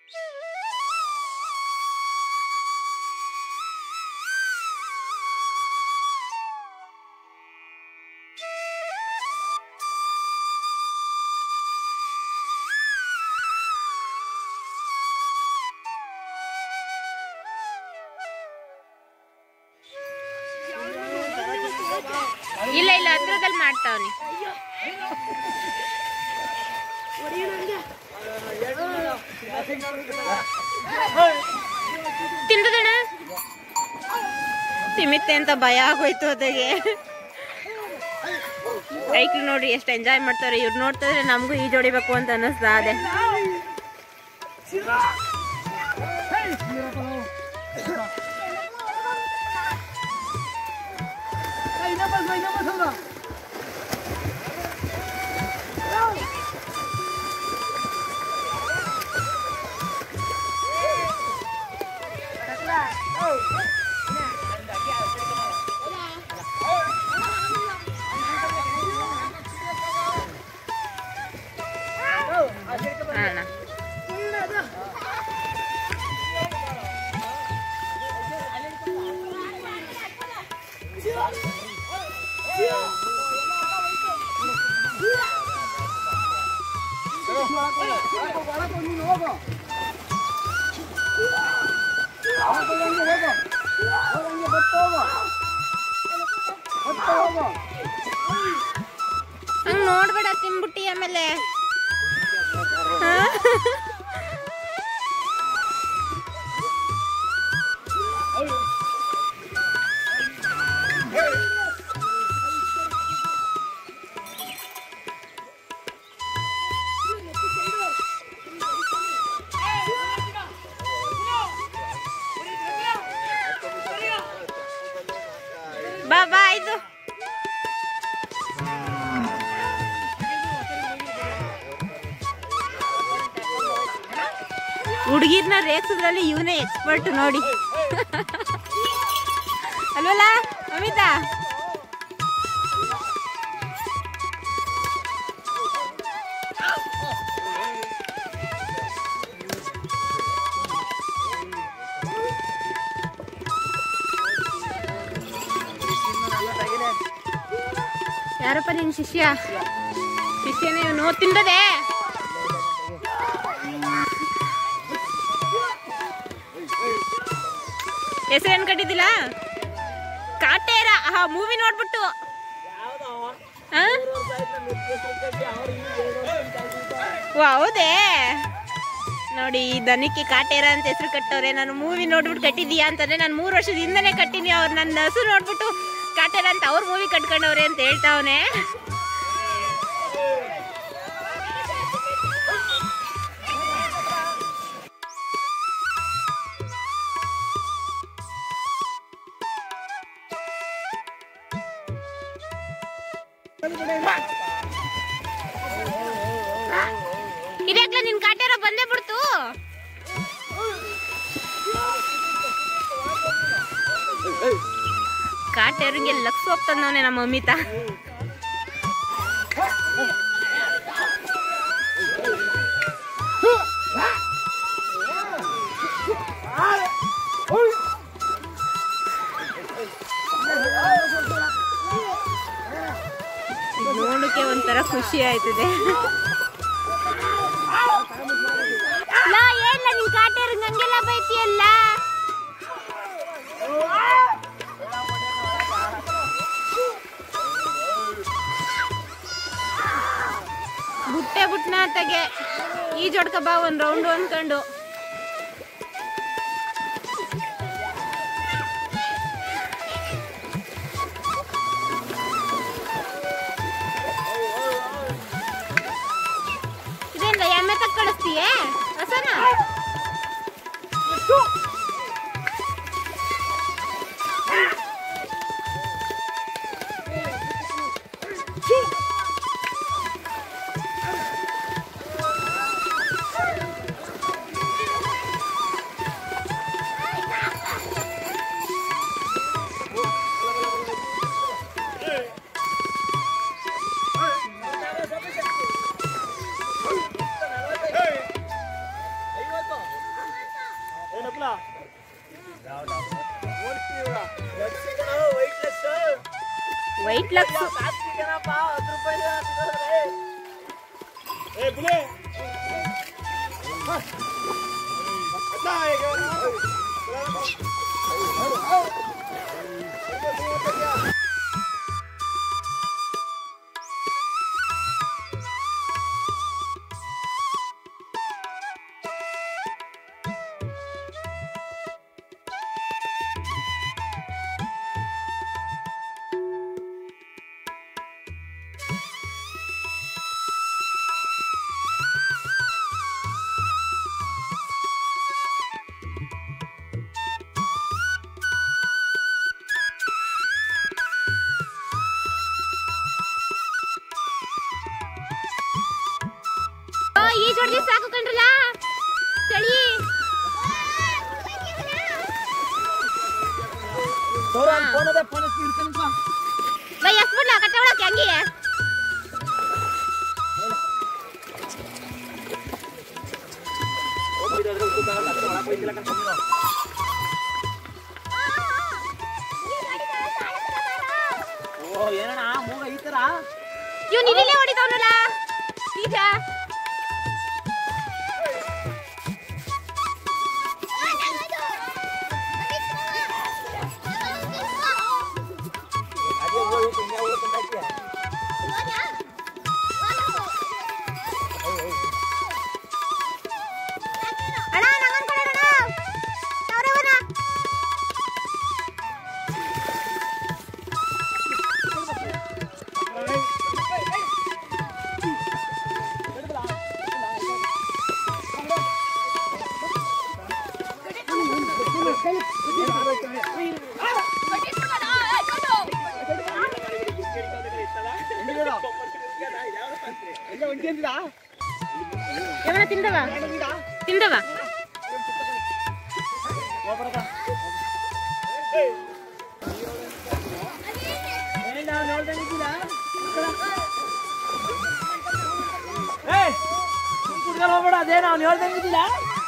ಇಲ್ಲ ಇಲ್ಲ ಹತ್ರದಲ್ಲಿ ಮಾಡ್ತಾವನಿ ತಿಂದದಣ ತಿಮಿತ್ತೆ ಅಂತ ಭಯ ಆಗೋಯ್ತು ಅದಕ್ಕೆ ಐಕ್ಳು ನೋಡಿ ಎಷ್ಟು ಎಂಜಾಯ್ ಮಾಡ್ತಾರೆ ಇವ್ರು ನೋಡ್ತಾ ಇದ್ರೆ ನಮಗೂ ಈಜ್ ಹೊಡಿಬೇಕು ಅಂತ ಅನ್ನಿಸ್ತಾ ಅದೇ ಅಣ್ಣ ಹಂಗ್ ನೋಡ್ಬೇಡ ತಿನ್ಬಿಟ್ಟಿ ಆಮೇಲೆ ಹಾ? ಬಾ ಬಾ ಆಯ್ತು ಹುಡುಗಿರ್ನ ರೇಗ್ಸೋದ್ರಲ್ಲಿ ಇವನೇ ಎಕ್ಸ್ಪರ್ಟ್ ನೋಡಿ ಅಲ್ವಲ್ಲ ಅಮಿತಾ ಯಾರಪ್ಪ ನಿನ್ ಶಿಷ್ಯ ಶಿಷ್ಯನೇ ಇವನು ತಿಂದದೆ ಹೆಸರೇನ್ ಕಟ್ಟಿದ್ದಿಲ್ಲ ಕಾಟೇರ ಆ ಮೂವಿ ನೋಡ್ಬಿಟ್ಟು ಆ? ಓ ಹೌದೇ ನೋಡಿ ಈ ದನಕ್ಕೆ ಕಾಟೇರ ಅಂತ ಹೆಸರು ಕಟ್ಟವ್ರೆ ನಾನು ಮೂವಿ ನೋಡ್ಬಿಟ್ಟು ಕಟ್ಟಿದೀಯಾ ಅಂತಂದ್ರೆ ನಾನು ಮೂರು ವರ್ಷದ ಹಿಂದೆನೆ ಕಟ್ಟಿನಿ ಅವ್ರು ನನ್ನ ಹೆಸರು ನೋಡ್ಬಿಟ್ಟು ಕಾಟೇರ ಅಂತ ಅವ್ರ ಮೂವಿ ಕಟ್ಕೊಂಡವ್ರೆ ಅಂತ ಹೇಳ್ತಾವನೆ ಇದ್ಯಾಕ್ಲ ನಿನ್ ಕಾಟೇರ ಬಂದೇ ಬಿಡ್ತು ಕಾಟೇರಿಗೆ ಲಕ್ಸ್ ಹೋಗ್ತಂದವನೆ ನಮ್ಮ ಅಮಿತಾ ಇದ್ ನೋಡಕ್ಕೆ ಒಂಥರ ಖುಷಿ ಆಯ್ತದೆ ಲಾ ಏನ್ಲ ನಿನ್ ಕಾಟೇರಂಗ್ ಹಂಗೆಲ್ಲ ಬೈತಿಯಲ್ಲ ಬುಟ್ಟೆ ಬುಟ್ನ ತಗೆ ಈಜೊಡ್ಕ ಬಾ ಒಂದ್ ರೌಂಡ್ ಅನ್ಕೊಂಡು ಇದೇನ್ಲ ಎಮ್ಮೆ ತಕ್ ಕಳಿಸ್ತೀಯೇ ಹೊಸನ ವೈಟ್ ಲಕ್ಸ್ ಈ ಜೋಡಿ ಸಾಕು ಕಣ್ರಲ್ಲ ಚಳಿ ಬೈ ಎಸ್ಬಿಡ್ಲ ಕಟ್ಟೆ ಒಳಕ್ಕೆ ಹಂಗೆ ಏನಣ್ಣ ಮೂಗ ಈ ತರ ಇವ್ನು ಇಲ್ಲೇ ಹೊಡಿತಾವನಲ್ಲ ನಿಜ ಅಣ್ಣ ನಂಗೊಂದು ಕೊಡೋಣ ತವರವನ ಏಮನ ತಿಂದವ ತಿಂದವ ಹೋಗ್ಬೇಡ ಅದೇ ನಾವು ಹೇಳ್ದಂಗಿದ್ದಿಲ್ಲ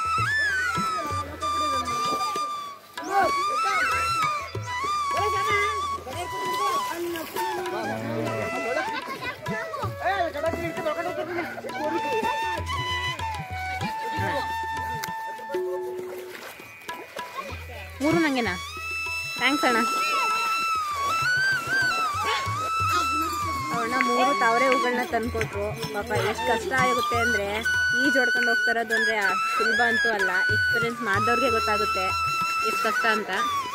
ಮೂರು ನಂಗೆನಾ ಥ್ಯಾಂಕ್ಸ್ ಅಣ್ಣ ಅವಣ್ಣ ಮೂರು ತಾವರೆ ಹೂಗಳನ್ನ ತಂದ್ಕೊಟ್ರು ಪಾಪ ಎಷ್ಟು ಕಷ್ಟ ಆಗುತ್ತೆ ಅಂದರೆ ಈಜು ಹೊಡ್ಕೊಂಡು ಹೋಗ್ತಾ ಇರೋದು ಅಂದರೆ ಸುಲಭ ಅಂತೂ ಅಲ್ಲ ಎಕ್ಸ್ಪೀರಿಯನ್ಸ್ ಮಾಡಿದವ್ರಿಗೆ ಗೊತ್ತಾಗುತ್ತೆ ಎಷ್ಟು ಕಷ್ಟ ಅಂತ